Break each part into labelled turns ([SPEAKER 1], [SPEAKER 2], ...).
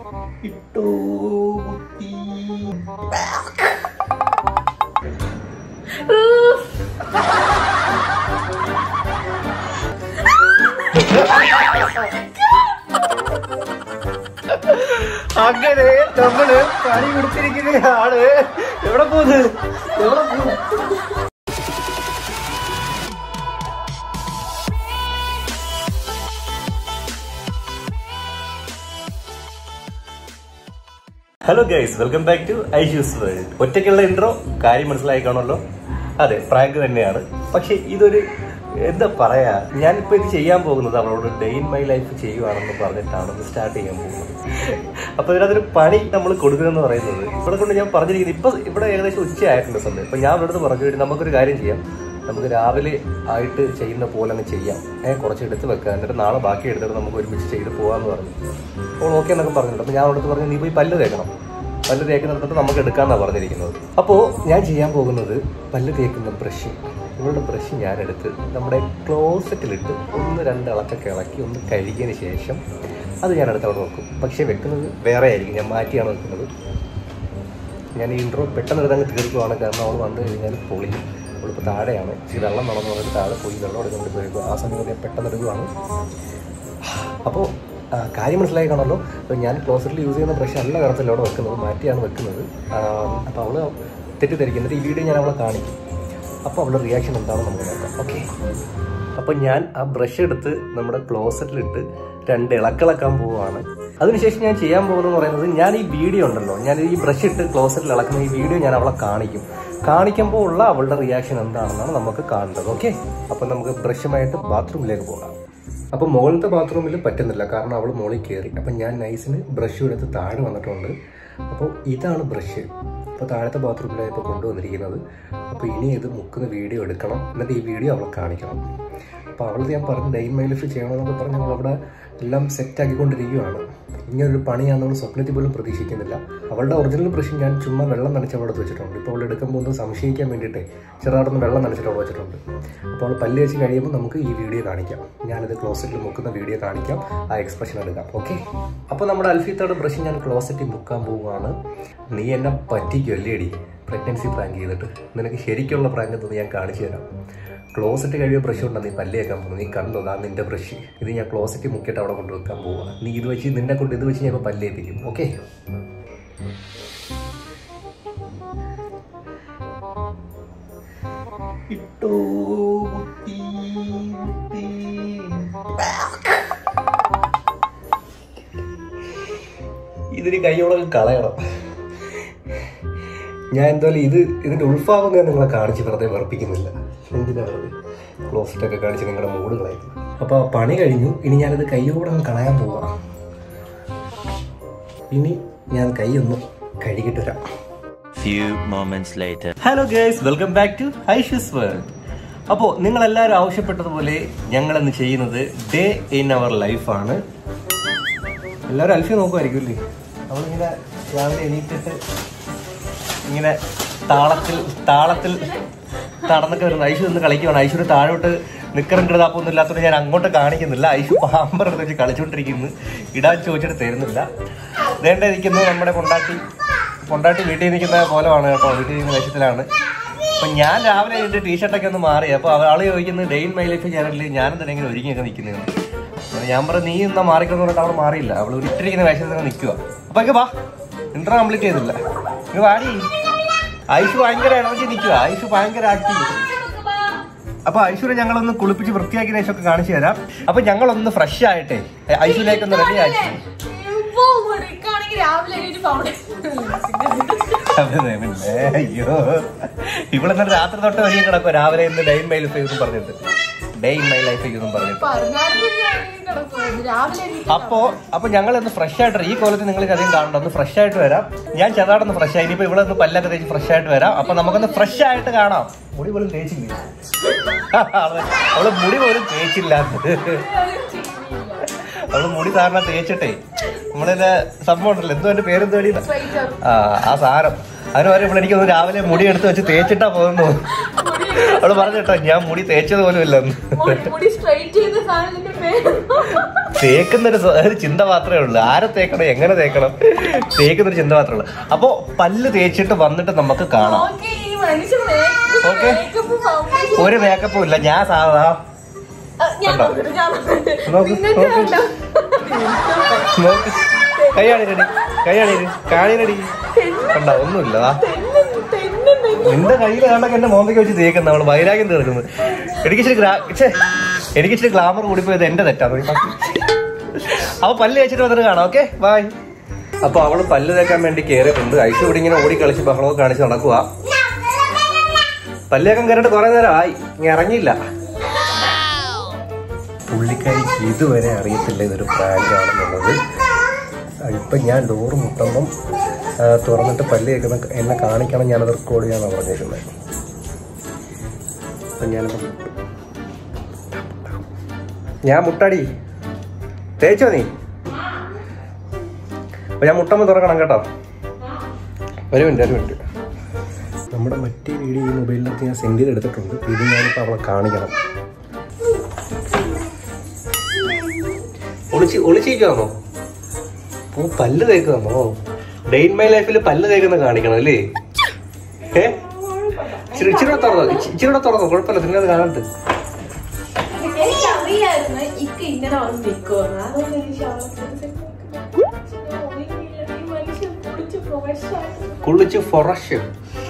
[SPEAKER 1] ഇട്ടു മുട്ടി അങ്ങനെ നമ്മള് പണി കൊടുത്തിരിക്കുകയാണ് എവിടെ പോകുന്നത് എവിടെ പോകുന്നു hello guys welcome back to Aishu's world ഒറ്റയ്ക്കുള്ള ഇൻട്രോ കാര്യം മനസ്സിലായി കാണുമല്ലോ അതെ പ്രാങ്ക് തന്നെയാണ് പക്ഷെ ഇതൊരു എന്താ പറയാ ഞാനിപ്പോ ഇത് ചെയ്യാൻ പോകുന്നത് അവളോട് ഡേ ഇൻ മൈ ലൈഫ് ചെയ്യുവാണെന്ന് പറഞ്ഞിട്ടാണ് ഇത് സ്റ്റാർട്ട് ചെയ്യാൻ പോകുന്നത് അപ്പൊ ഇതിനകത്തൊരു പണി നമ്മൾ കൊടുക്കുന്നെന്ന് പറയുന്നത് ഇവിടെ കൊണ്ട് ഞാൻ പറഞ്ഞിരിക്കുന്നത് ഇപ്പൊ ഇവിടെ ഏകദേശം ഉച്ചയായിട്ടുണ്ട് സമയം അപ്പൊ ഞാൻ ഇവിടെ പറഞ്ഞു "എടി, നമുക്കൊരു കാര്യം ചെയ്യാം നമുക്ക് രാവിലെ ആയിട്ട് ചെയ്യുന്ന പോലെ അങ്ങ് ചെയ്യാം ഏഹ് കുറച്ച് എടുത്ത് വെക്കാം എന്നിട്ട് നാളെ ബാക്കി എടുത്തിട്ട് നമുക്ക് ഒരുമിച്ച് ചെയ്ത് പോകാമെന്ന് പറഞ്ഞു അപ്പോൾ ഓക്കെ എന്നൊക്കെ പറഞ്ഞിട്ടുണ്ട് അപ്പോൾ ഞാൻ അവിടുത്തെ പറഞ്ഞു നീ പോയി പല്ല് തേക്കണം പല്ല് തേക്കുന്നിടത്തിട്ട് നമുക്ക് എടുക്കാമെന്നാണ് പറഞ്ഞിരിക്കുന്നത് അപ്പോൾ ഞാൻ ചെയ്യാൻ പോകുന്നത് പല്ല് തേക്കുന്ന ബ്രഷ് ഇവളുടെ ബ്രഷ് ഞാനെടുത്ത് നമ്മുടെ ക്ലോസറ്റിലിട്ട് ഒന്ന് രണ്ട് ഇളക്കൊക്കെ ഇളക്കി ഒന്ന് കഴുകിയതിന് ശേഷം അത് ഞാൻ അടുത്ത് അവിടെ വെക്കും പക്ഷേ വെക്കുന്നത് വേറെ ആയിരിക്കും ഞാൻ മാറ്റിയാണ് വെക്കുന്നത് ഞാൻ ഈ ഇൻട്രോ പെട്ടെന്ന് എടുത്ത് അങ്ങ് തീർക്കുവാണ് കാരണം അവൾ വന്നു കഴിഞ്ഞാൽ പൊളിയും അവളിപ്പോൾ താഴെയാണ് ഇച്ചിരി വെള്ളം നടന്നു പറഞ്ഞിട്ട് താഴെ പോയി വെള്ളം എടുക്കാൻ വേണ്ടി പോയി ആ സമയത്ത് ഞാൻ പെട്ടെന്ന് എടുക്കുവാണ് അപ്പോൾ കാര്യം മനസ്സിലായി കാണുമല്ലോ അപ്പോൾ ഞാൻ ക്ലോസറ്റിൽ യൂസ് ചെയ്യുന്ന ബ്രഷ് അല്ല കറത്തിൽ അവിടെ വെക്കുന്നത് മാറ്റിയാണ് വെക്കുന്നത് അപ്പോൾ അവൾ തെറ്റിദ്ധരിക്കുന്നത് ഈ വീഡിയോ ഞാൻ അവളെ കാണിക്കും അപ്പോൾ അവളുടെ റിയാക്ഷൻ എന്താണെന്ന് നമുക്ക് നോക്കാം ഓക്കെ അപ്പോൾ ഞാൻ ആ ബ്രഷ് എടുത്ത് നമ്മുടെ ക്ലോസറ്റിലിട്ട് രണ്ട് ഇളക്കിളക്കാൻ പോവുകയാണ് അതിനുശേഷം ഞാൻ ചെയ്യാൻ പോകുന്നത് പറയുന്നത് ഞാൻ ഈ വീഡിയോ ഉണ്ടല്ലോ ഞാൻ ഈ ബ്രഷ് ഇട്ട് ക്ലോസറ്റിൽ ഇളക്കുന്ന ഈ വീഡിയോ ഞാൻ അവളെ കാണിക്കും കാണിക്കുമ്പോൾ ഉള്ള അവളുടെ റിയാക്ഷൻ എന്താണെന്നാണ് നമുക്ക് കാണേണ്ടത് ഓക്കെ അപ്പോൾ നമുക്ക് ബ്രഷുമായിട്ട് ബാത്റൂമിലേക്ക് പോകാം അപ്പോൾ മുകളിലത്തെ ബാത്റൂമിൽ പറ്റുന്നില്ല കാരണം അവൾ മുകളിൽ കയറി അപ്പം ഞാൻ നൈസിന് ബ്രഷും എടുത്ത് താഴെ വന്നിട്ടുണ്ട് അപ്പോൾ ഇതാണ് ബ്രഷ് അപ്പോൾ താഴത്തെ ബാത്റൂമിലാണ് ഇപ്പോൾ കൊണ്ടുവന്നിരിക്കുന്നത് അപ്പോൾ ഇനി ഇത് മുക്കുന്ന വീഡിയോ എടുക്കണം എന്നിട്ട് ഈ വീഡിയോ അവളെ കാണിക്കണം അപ്പോൾ അവളത് ഞാൻ പറഞ്ഞു ഡൈൻ മൈ ലൈഫ് ചെയ്യണമെന്നൊക്കെ പറഞ്ഞ് അവൾ അവിടെ എല്ലാം സെറ്റ് ആക്കിക്കൊണ്ടിരിക്കുകയാണ് ഇങ്ങനൊരു പണി ഞാൻ നമ്മൾ സ്വപ്നത്തിൽ പോലും പ്രതീക്ഷിക്കുന്നില്ല അവളുടെ ഒറിജിനൽ ബ്രഷ് ഞാൻ ചുമ്മാ വെള്ളം നനച്ച് അവിടെ വെച്ചിട്ടുണ്ട് ഇപ്പോൾ അവൾ എടുക്കുമ്പോൾ ഒന്ന് സംശയിക്കാൻ വേണ്ടിയിട്ട് ചെറുതായിട്ടൊന്ന് വെള്ളം നനച്ചിട്ട് അവിടെ വെച്ചിട്ടുണ്ട് അപ്പോൾ അവൾ പല്ല് വെച്ച് കഴിയുമ്പോൾ നമുക്ക് ഈ വീഡിയോ കാണിക്കാം ഞാനിത് ക്ലോസറ്റിൽ മുക്കുന്ന വീഡിയോ കാണിക്കാം ആ എക്സ്പ്രഷൻ എടുക്കാം ഓക്കെ അപ്പോൾ നമ്മുടെ അൽഫീത്തയുടെ ബ്രഷ് ഞാൻ ക്ലോസറ്റിൽ മുക്കാൻ പോവുകയാണ് നീ എന്നെ പറ്റിക്കുമല്ലേടി പ്രഗ്നൻസി പ്രാങ്ക് ചെയ്തിട്ട് നിനക്ക് ശരിക്കുള്ള പ്രാങ്ക് എന്തെന്ന് ഞാൻ കാണിച്ചു തരാം ക്ലോസറ്റ് കഴിയുമ്പോൾ ബ്രഷ് കൊണ്ടാണ് നീ പല്ല് കേൾക്കാൻ പോകുന്നത് നീ കണ്ടോ അതാണ് നിന്റെ ബ്രഷ് ഇത് ഞാൻ ക്ലോസറ്റ് മുക്കിയിട്ട് അവിടെ കൊണ്ട് വെക്കാൻ പോവാണ് നീ ഇത് വെച്ച് നിന്നെ കൊണ്ട് ഇത് വെച്ച് ഞാൻ ഇപ്പോൾ പല്ല് ഏൽപ്പിക്കും ഓക്കെ ഇട്ടു മുട്ടി മുട്ടി ഇതിന് കൈയോടെ കളയണം ഞാൻ എന്തായാലും ഇത് ഇതിന്റെ ഉൾഭാഗം ഞാൻ നിങ്ങളെ കാണിച്ച് വെറുതെ വെറുപ്പിക്കുന്നില്ല എന്തിനാ വെറുതെ ക്ലോസറ്റ് ഒക്കെ കാണിച്ച് നിങ്ങളുടെ മൂഡ് കളയുന്നു അപ്പൊ ആ പണി കഴിഞ്ഞു ഇനി ഞാനിത് കൈയോടെ അങ്ങ് കളയാൻ പോവാം ഇനി ഞാൻ കൈ ഒന്ന് കഴുകിട്ട് വരാം
[SPEAKER 2] Few moments later.
[SPEAKER 1] Hello girls welcome back to Aishu's world അപ്പോൾ നിങ്ങൾ എല്ലാവരും ആവശ്യപ്പെട്ടതുപോലെ ഞങ്ങൾ ഇന്ന് ചെയ്യുന്നത് ഡേ ഇൻ അവർ ലൈഫാണ് എല്ലാവരും അൽഫി നോക്കുമായിരിക്കും അല്ലേ നമ്മളിങ്ങനെ രാവിലെ എണീറ്റിട്ട് ഇങ്ങനെ താളത്തിൽ താളത്തിൽ നടന്നൊക്കെ വരുന്നു ഐശു നിന്ന് കളിക്കുവാണ് ഐശുവിന് താഴോട്ട് നിക്കറും കിടതാപ്പൊന്നും ഇല്ലാത്തതുകൊണ്ട് ഞാൻ അങ്ങോട്ട് കാണിക്കുന്നില്ല ഐശു പാമ്പർ എടുത്ത് വെച്ച് കളിച്ചുകൊണ്ടിരിക്കുന്നു ഇടാൻ ചോദിച്ചിട്ട് തരുന്നില്ല വേണ്ട ഇരിക്കുന്നു നമ്മുടെ കൊണ്ടാട്ടി കൊണ്ടാട്ടി വീട്ടിൽ നിൽക്കുന്ന പോലെയാണ് കേട്ടോ വീട്ടിൽ നിൽക്കുന്ന വേഷത്തിലാണ് അപ്പൊ ഞാൻ രാവിലെ എന്റെ ടീഷർട്ടൊക്കെ ഒന്ന് മാറി അപ്പൊ ആള് ചോദിക്കുന്നത് ഡെയിൻ മൈ ലൈഫ് ചാനലിൽ ഞാൻ എന്തിനാ ഇങ്ങനെ ഒരുങ്ങിയൊക്കെ നിൽക്കുന്നത് അങ്ങനെ ഞാൻ പറഞ്ഞു നീ എന്നാ മാറിക്കൊണ്ട് പറഞ്ഞിട്ട് അവള് മാറിയില്ല അവള് ഇട്ടിരിക്കുന്ന വേഷത്തിൽ നിൽക്കുക അപ്പൊ ഇങ്ങ് വാ ഇന്റർ കംപ്ലീറ്റ് ചെയ്തില്ല ഇങ്ങ് വാടി ഐഷു ഭയങ്കര എനർജി നിൽക്കുക ഐഷു ഭയങ്കര ആക്റ്റീവ് അപ്പൊ ഐശ്വര്യ ഞങ്ങളൊന്ന് കുളിപ്പിച്ച് വൃത്തിയാക്കിയ ശേഷമൊക്കെ കാണിച്ചു തരാം അപ്പൊ ഞങ്ങളൊന്ന് ഫ്രഷ് ആയിട്ടെ ഐശ്വര്യൊക്കെ റെഡി ആക്കി
[SPEAKER 3] ഇപ്പൊ എടുക്കുകയാണെങ്കിൽ രാവിലെ എണീറ്റ് foundation
[SPEAKER 1] അതെ, പിന്നെ, അയ്യോ ഇവിടെ നിന്ന് രാത്രി തൊട്ട് വരികയും കിടക്കും രാവിലെ ഇന്ന് ഡേ ഇൻ മൈ ലൈഫ് എന്നും പറഞ്ഞിട്ട് ഡേ ഇൻ മൈ ലൈഫ് എന്നും പറഞ്ഞിട്ട്
[SPEAKER 3] പതിനാല് മണിയാണെങ്കിൽ കിടക്കുമായിരുന്നു. രാവിലെ എണീറ്റ്
[SPEAKER 1] അപ്പോ അപ്പൊ ഞങ്ങൾ ഒന്ന് ഫ്രഷ് ആയിട്ട് ഈ കോലത്തിൽ നിങ്ങൾക്ക് അധികം കാണണ്ട ഒന്ന് ഫ്രഷ് ആയിട്ട് വരാം ഞാൻ ചെറുതായിട്ടൊന്ന് ഫ്രഷ് ആയി ഇനിയിപ്പോ ഇവിടെ ഒന്ന് പല്ലൊക്കെ തേച്ച് ഫ്രഷ് ആയിട്ട് വരാം അപ്പൊ നമുക്കൊന്ന് ഫ്രഷ് ആയിട്ട് കാണാം മുടി പോലും തേച്ചില്ല അവള് അവള് മുടി പോലും തേച്ചില്ലാത്തത് അവള് മുടി സാറിന് തേച്ചിട്ടേ നമ്മളിത് സംഭവം ഉണ്ടല്ലോ എന്തോ എന്റെ പേരെന്തോ അടി
[SPEAKER 3] straight up.
[SPEAKER 1] ആ ആ സാരം അതിന് വരെ ഇവിടെ എനിക്കൊന്ന് രാവിലെ മുടി എടുത്ത് വെച്ച് തേച്ചിട്ടാ പോകുന്നു
[SPEAKER 3] മുടി
[SPEAKER 1] അവള് പറഞ്ഞിട്ടോ ഞാൻ മുടി തേച്ചത് പോലും ഇല്ലെന്ന്
[SPEAKER 3] മുടി- മുടി സ്ട്രൈറ്റ് ചെയ്ത സാധനത്തിന്റെ പേര്
[SPEAKER 1] തേക്കുന്ന ഒരു സ- ഒരു ചിന്ത മാത്രമേ ഉള്ളൂ ആരെ തേക്കണം എങ്ങനെ തേക്കണം തേക്കുന്ന ഒരു ചിന്ത മാത്രമേ ഉള്ളൂ അപ്പൊ പല്ല് തേച്ചിട്ട് വന്നിട്ട് നമുക്ക് കാണാം
[SPEAKER 3] ഓക്കെ ഈ മനുഷ്യൻ
[SPEAKER 1] Okay.
[SPEAKER 3] മേക്കപ്പ് ഫൗണ്ടേഷൻ
[SPEAKER 1] ഒരു മേക്കപ്പും ഇല്ല ഞാൻ സാധാ
[SPEAKER 3] ഞാൻ
[SPEAKER 1] കണ്ടോ?
[SPEAKER 3] നോക്കട്ടെ, ഞാൻ നോക്കട്ടെ.
[SPEAKER 1] നോക്ക്,
[SPEAKER 3] നിങ്ങൾക്ക്
[SPEAKER 1] നോക്ക്.
[SPEAKER 3] കണ്ടോ?
[SPEAKER 1] നോക്ക് കൈയാണിരടി കൈയാണിര് കാണിരടി കണ്ട ഒന്നുമില്ല ദാ.
[SPEAKER 3] തെന്നും, തെന്നും, തെന്നും.
[SPEAKER 1] നിന്റെ കയ്യിൽ കണ്ടൊക്കെ എന്റെ മോന്തയ്ക്ക് വെച്ച് തേക്കുന്ന അവള് വൈരാഗ്യം തീർക്കുന്നത് എനിക്ക് ഇച്ചിരി ഗ്രാ ഛേ, എനിക്ക് ഇച്ചിരി ഗ്ലാമർ കൂടിപ്പോയത് എന്റെ തെറ്റാണ് അപ്പൊ പല്ല് തേച്ചിട്ട് വന്നിട്ട് കാണാം ഓക്കെ ബൈ അപ്പൊ അവള് പല്ല് തേക്കാൻ വേണ്ടി കയറിയിട്ടുണ്ട് ഐസ് ഇവിടെ ഇങ്ങനെ ഓടി കളിച്ച് ബഹളമൊക്കെ കാണിച്ച് നടക്കുക പല്ലേക്കം കയറിയിട്ട് കുറെ നേരം ആയി ഇനി ഇറങ്ങിയില്ല പുള്ളിക്കാരിക്ക് ഇതുവരെ അറിയത്തില്ല ഇതൊരു പ്രാങ്ക് ആണെന്നുള്ളത് ഇപ്പൊ ഞാൻ ഡോറ് മുട്ടുമ്പം ആ, തുറന്നിട്ട് പല്ല് കേൾക്കുന്ന എന്നെ കാണിക്കണം ഞാനത് റെക്കോർഡ് ചെയ്യാന്നാണ് പറഞ്ഞേക്കുന്നത് അപ്പൊ ഞാനത് മുട്ടും. ഞാൻ മുട്ടടി തേച്ചോ നീ അപ്പൊ ഞാൻ മുട്ടമ്പ് തുറക്കണം കേട്ടോ ഒരു മിനിറ്റ് ഒരു മിനിറ്റ് നമ്മുടെ മറ്റേ വീഡിയോ ഈ മൊബൈലിനകത്ത് ഞാൻ സെൻഡ് ചെയ്ത് എടുത്തിട്ടുണ്ട് ഇത് ഞാനിപ്പോൾ അവളെ കാണിക്കണം ഒളിച്ച് ഒളിച്ചിരിക്കാന്നോ ഓ പല്ല് തേക്കാന്നോ ഡേ ഇൻ മൈ ലൈഫിൽ പല്ല് തേക്കുന്ന കാണിക്കണം അല്ലേ ഏ ഇച്ചിരി ഇച്ചിരി കൂടെ തുറന്നോ ഇച്ചി- ഇച്ചിരി കൂടെ തുറന്നോ കുഴപ്പമില്ല പിന്നെ അത് കാണട്ടെ
[SPEAKER 3] എനിക്കറിയായിരുന്നു ഇക്ക് ഇങ്ങനെ വന്ന് നിൽക്കുമെന്ന് അതുകൊണ്ട് എനിക്ക് അവളെ ഈ മനുഷ്യൻ കുടിച്ച് പ്രൊഫഷനായിട്ട്
[SPEAKER 1] കുളിച്ച് ഫൊറഷ്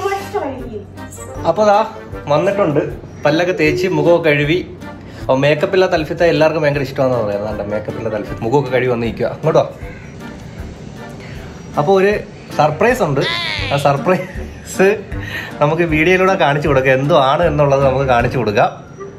[SPEAKER 1] അപ്പൊ ദാ വന്നിട്ടുണ്ട് പല്ലൊക്കെ തേച്ച് മുഖമൊക്കെ കഴുകി അപ്പൊ മേക്കപ്പ് ഇല്ലാത്ത തൽഫിത്ത എല്ലാവർക്കും ഭയങ്കര ഇഷ്ടമാണെന്ന് പറയുന്നത് മേക്കപ്പ് ഇല്ലാത്ത തൽഫിത്ത് മുഖമൊക്കെ കഴുകി വന്നിരിക്കുക അങ്ങോട്ടോ അപ്പോൾ ഒരു സർപ്രൈസ് ഉണ്ട് ആ സർപ്രൈസ് നമുക്ക് വീഡിയോയിലൂടെ കാണിച്ചു കൊടുക്കാം എന്തോ ആണ് എന്നുള്ളത് നമുക്ക് കാണിച്ചു കൊടുക്കാം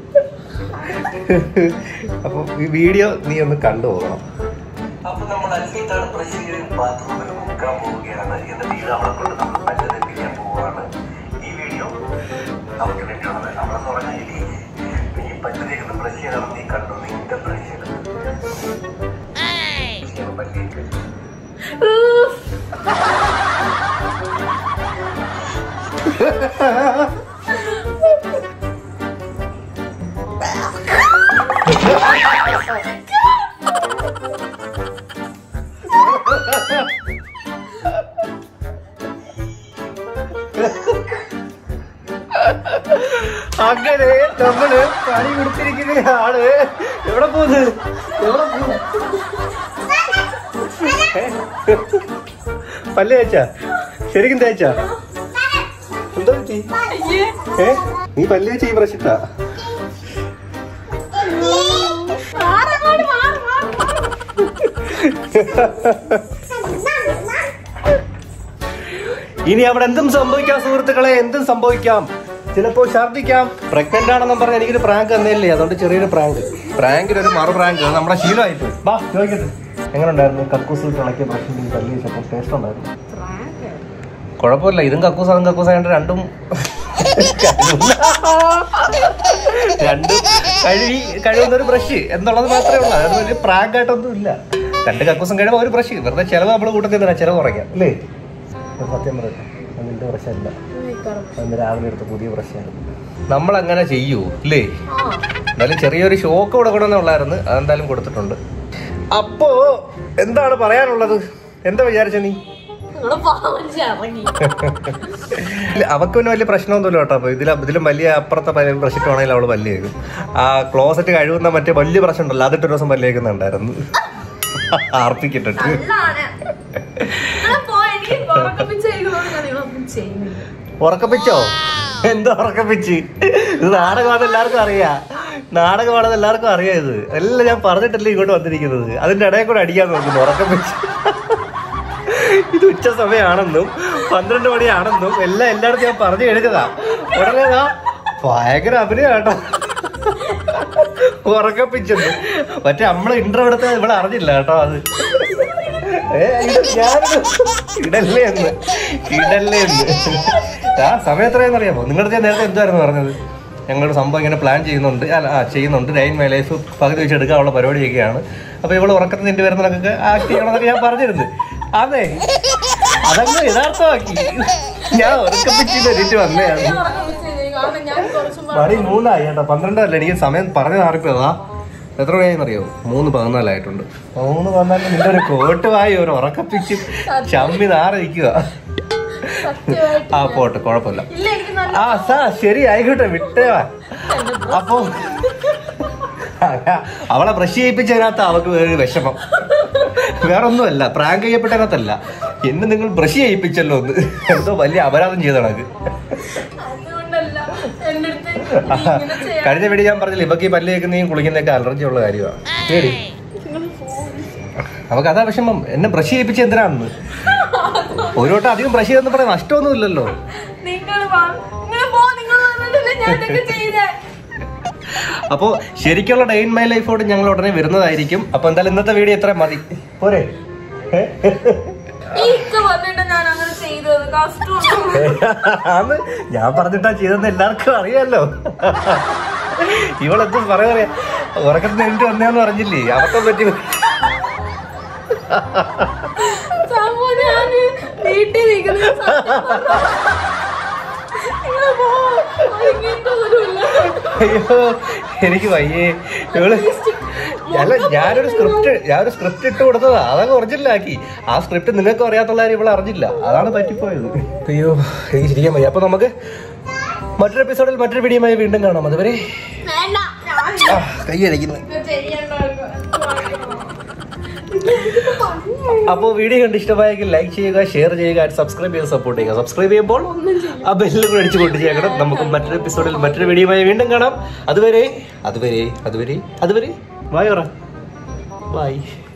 [SPEAKER 1] അപ്പോൾ ഈ വീഡിയോ നീ ഒന്ന് കണ്ടു പോകണം അപ്പൊ നമ്മൾ അല്ലിത്താണ് ബ്രസീലിയൻ ബാത്റൂമിൽ മുക്കാൻ പോവുകയാണ് എന്നിട്ട് ഇത് അവിടെ കൊണ്ട് നമ്മൾ പല്ല് തെറ്റിക്കാൻ പോവുകയാണ് ഈ വീഡിയോ നമുക്ക് വേണ്ടിയുള്ളത് നമ്മളെന്ന് പറഞ്ഞാൽ ഇനി ഈ പല്ല് തേക്കുന്ന ബ്രസീലാണ് നീ കണ്ടു നിന്റെ ബ്രസീൽ പല്ലേക്ക് അങ്ങനെ നമ്മള് പണി കൊടുത്തിരിക്കുന്ന ആള് എവിടെ പോകുന്നത് എവിടെ പോകുന്നു പല്ല് തേച്ചാ ശരിക്കും തേച്ചാ എന്താ പറ്റി ഏ നീ പല്ല് തേച്ച ഈ പ്രശ്നത്താ
[SPEAKER 3] മാറി, മാറി, മാറി, മാറി, മാറി.
[SPEAKER 1] ഇനി അവിടെ എന്തും സംഭവിക്കാം സുഹൃത്തുക്കളെ എന്തും സംഭവിക്കാം ചിലപ്പോ ഛർദിക്കാം പ്രഗ്നന്റ് ആണെന്നും പറഞ്ഞ എനിക്കൊരു പ്രാങ്ക് തന്നെയല്ലേ അതുകൊണ്ട് ചെറിയൊരു പ്രാങ്ക് പ്രാങ്കിന് ഒരു മറു പ്രാങ്ക് അത് നമ്മുടെ ശീലമായിട്ട് ബാ ചോദിക്കട്ടെ എങ്ങനെ ഉണ്ടായിരുന്നു കക്കൂസ് ഇളക്കിയ പ്രശ്നം തല്ലി വെച്ചപ്പോൾ ടേസ്റ്റ് ഉണ്ടായിരുന്നു കുഴപ്പമില്ല ഇതും കക്കൂസ് അതും കക്കൂസ് ആയതുകൊണ്ട് രണ്ടും രണ്ടും കഴുകി കഴുകുന്ന ഒരു ബ്രഷ് എന്നുള്ളത് മാത്രമേ ഉള്ളൂ അതായത് വലിയ പ്രാങ്ക് ആയിട്ടൊന്നും ഇല്ല രണ്ട് കക്കൂസം കഴിയുമ്പോൾ ഒരു ബ്രഷ് വെറുതെ ചിലവ് നമ്മൾ കൂട്ടത്തിൽ തന്നെ ചിലവ് കുറയ്ക്കാം അല്ലേ ഒരു സത്യം പറയട്ടെ അത് നിന്റെ ബ്രഷല്ല അന്ന് രാവിലെ എടുത്ത പുതിയ ബ്രഷാണ് നമ്മൾ അങ്ങനെ ചെയ്യൂ അല്ലേ
[SPEAKER 3] ആ.
[SPEAKER 1] എന്നാലും ചെറിയൊരു ഷോക്ക് കൊടുക്കണമെന്നേ ഉള്ളായിരുന്നു അതെന്തായാലും കൊടുത്തിട്ടുണ്ട് അപ്പോ എന്താണ് പറയാനുള്ളത് എന്താ വിചാരിച്ച നീ
[SPEAKER 3] നിങ്ങള് പാവഞ്ചി ഇറങ്ങി
[SPEAKER 1] ഇല്ല, അവക്ക് പിന്നെ വലിയ പ്രശ്നമൊന്നുമില്ല കേട്ടോ അപ്പൊ ഇതിലും ഇതിലും വലിയ അപ്പുറത്തെ ബ്രഷിട്ട് വേണമെങ്കിൽ അവള് പല്ല് കേൾക്കും ആ ക്ലോസറ്റ് കഴുകുന്ന മറ്റേ വലിയ ബ്രഷ് ഉണ്ടല്ലോ അതിട്ട് ഒരു ദിവസം പല്ല് കേൾക്കുന്നുണ്ടായിരുന്നു ആർപ്പിക്കിട്ടിട്ട്
[SPEAKER 3] നല്ലാണ് നിങ്ങള് പോ, എനിക്ക് ഉറക്കപ്പിച്ച് കഴിക്കുന്നതുകൊണ്ട് ഞാൻ നിങ്ങളൊന്നും ചെയ്യുന്നില്ല
[SPEAKER 1] ഉറക്കപ്പിച്ചോ എന്താ ഉറക്കപ്പിച്ച് ഇത് നാടകമാണെന്ന് എല്ലാവർക്കും അറിയാം നാടകമാണെന്ന് എല്ലാവർക്കും അറിയാം ഇത് എല്ലാം ഞാൻ പറഞ്ഞിട്ടല്ലേ ഇങ്ങോട്ട് വന്നിരിക്കുന്നത് അതിന്റെ ഇടയിൽ കൂടെ അടിക്കാൻ നോക്കുന്നു ഉറക്കപ്പിച്ച് ഇത് ഉച്ച സമയമാണെന്നും പന്ത്രണ്ട് മണിയാണെന്നും എല്ലാം എല്ലായിടത്തും ഞാൻ പറഞ്ഞു എഴുതുക ഉടനെ ദാ ഭയങ്കര അഭിനയം കേട്ടോ ഉറക്കപ്പിച്ചെന്ന് മറ്റേ നമ്മളെ ഇന്റർവ്യൂ എടുത്ത ഇവിടെ അറിഞ്ഞില്ല കേട്ടോ അത് ഏ, ഇത് ഞാനിത് ഇടല്ലേ എന്ന് ഇടല്ലേ എന്ന് ആ സമയം എത്രയാണെന്ന് അറിയാമോ നിങ്ങളുടെ ഞാൻ നേരത്തെ എന്തായിരുന്നു പറഞ്ഞത് ഞങ്ങളുടെ സംഭവം ഇങ്ങനെ പ്ലാൻ ചെയ്യുന്നുണ്ട് അല്ല ആ ചെയ്യുന്നുണ്ട് ഡൈൻ മൈ ലൈഫ് പകുതി വെച്ച് എടുക്കാനുള്ള പരിപാടിയൊക്കെയാണ് അപ്പൊ ഇവള് ഉറക്കത്തിൽ നിന്റെ വരുന്നതൊക്കെ ആക്ട് ചെയ്യണമെന്നൊക്കെ ഞാൻ പറഞ്ഞിരുന്നു അതെ അതങ്ങ് യഥാർത്ഥമാക്കി ഞാൻ ഉറക്കപ്പിച്ചിട്ട് എണീറ്റ് വന്നതാണ്
[SPEAKER 3] ഞാൻ ഉറക്കപ്പിച്ച് കഴിഞ്ഞു. കാരണം ഞാൻ കുറച്ച്
[SPEAKER 1] മണി മൂന്നായി കേട്ടോ പന്ത്രണ്ടല്ല എനിക്ക് സമയം പറഞ്ഞു മാറിപ്പോയതാ എത്ര മണിയായെന്നറിയോ മൂന്ന് പതിനാലായിട്ടുണ്ട് മൂന്ന് പതിനാലിന് നിന്റെ ഒരു കോട്ട് വായി ഒരു ഉറക്കപ്പിച്ച് ചമ്മി നാറിക്കുക
[SPEAKER 3] സത്യമായിട്ട്
[SPEAKER 1] ആ പോട്ടെ കുഴപ്പമില്ല
[SPEAKER 3] ഇല്ല എനിക്ക് നല്ല
[SPEAKER 1] ആ സാ ശരി ആയിക്കോട്ടെ വിട്ടേവാ അപ്പൊ അവളെ ബ്രഷ് ചെയ്യിപ്പിച്ചതിനകത്ത് അവക്ക് ഒരു വിഷമം വേറൊന്നുമല്ല പ്രാങ്ക് ചെയ്യപ്പെട്ടതിനകത്തല്ല എന്നെ നിങ്ങൾ ബ്രഷ് ചെയ്യിപ്പിച്ചല്ലോ എന്ന് എന്തോ വലിയ അപരാധം ചെയ്ത കണക്ക്
[SPEAKER 3] അതുകൊണ്ടല്ല എന്റെ അടുത്ത് നീ ഇങ്ങനെ ചെയ്യാൻ
[SPEAKER 1] കഴിഞ്ഞ വീട് ഞാൻ പറഞ്ഞില്ല ഇവക്ക് ഈ പല്ല് കേൾക്കുന്നതും കുളിക്കുന്നതൊക്കെ അലർജി ഉള്ള കാര്യമാണ് ശരി അവക്ക് അതാ വിഷമം എന്നെ ബ്രഷ് ചെയ്യിപ്പിച്ച എന്തിനാണെന്ന് ഒരു വട്ടം അധികം ബ്രഷ് ചെയ്തെന്ന് പറയാൻ നഷ്ടമൊന്നുമില്ലല്ലോ
[SPEAKER 3] നിങ്ങൾ വാ നിങ്ങൾ പോ നിങ്ങൾ വന്നിട്ടില്ല ഞാൻ ഇതൊക്കെ ചെയ്തേ
[SPEAKER 1] അപ്പോ ശരിക്കുള്ള ഡേ ഇൻ മൈ ലൈഫോട് ഞങ്ങൾ ഉടനെ വരുന്നതായിരിക്കും അപ്പൊ എന്തായാലും ഇന്നത്തെ വീഡിയോ ഇത്ര മതി പോരെ ഏ?
[SPEAKER 3] ഈ ഇക്ക വന്നിട്ട് ഞാൻ അങ്ങനെ ചെയ്തത് കഷ്ടമുണ്ട്
[SPEAKER 1] ആന്ന് ഞാൻ പറഞ്ഞിട്ടാ ചെയ്തെന്ന് എല്ലാവർക്കും അറിയാലോ ഇവളെത്തും പറയാ പറയാ ഉറക്കത്തിന് എനിക്ക് വന്നേന്ന് പറഞ്ഞില്ലേ അവർക്കും പറ്റി
[SPEAKER 3] സംഭവം ഞാൻ വീട്ടിൽ നിൽക്കുന്നത് സത്യം പറഞ്ഞാ. നിങ്ങൾ പോ ഇങ്ങനത്തെ ഒന്നുമില്ല
[SPEAKER 1] അയ്യോ എനിക്ക് വയ്യേ ഇവള് അല്ല ഞാനൊരു സ്ക്രിപ്റ്റ് ഞാനൊരു സ്ക്രിപ്റ്റ് ഇട്ട് കൊടുത്തതാ അതങ്ങ് ഒറിജിനലാക്കി ആ സ്ക്രിപ്റ്റ് നിങ്ങൾക്ക് അറിയാത്തുള്ള കാര്യം ഇവളെ അറിഞ്ഞില്ല അതാണ് പറ്റിപ്പോയത് അയ്യോ എനിക്ക് ശരിക്കാൻ വയ്യ അപ്പൊ നമുക്ക് മറ്റൊരു എപ്പിസോഡിൽ മറ്റൊരു വീഡിയോയുമായി വീണ്ടും കാണാം അതുവരെ
[SPEAKER 3] വേണ്ട ഞാൻ
[SPEAKER 1] ആ, കൈ അടിക്കുന്നു
[SPEAKER 3] ഇത് ചെയ്യണ്ട
[SPEAKER 1] അപ്പോൾ വീഡിയോ കണ്ട് ഇഷ്ടമായെങ്കിൽ ലൈക്ക് ചെയ്യുക ഷെയർ ചെയ്യുക സബ്സ്ക്രൈബ് ചെയ്ത് സപ്പോർട്ട് ചെയ്യുക സബ്സ്ക്രൈബ് ചെയ്യുമ്പോൾ ആ ബെല്ലും കൂടെ അടിച്ച് കൊണ്ട് ചെയ്യണം നമുക്ക് മറ്റൊരു എപ്പിസോഡിൽ മറ്റൊരു വീഡിയോയുമായി വീണ്ടും കാണാം അതുവരെ അതുവരെ അതുവരെ അതുവരെ ബൈ പറ ബൈ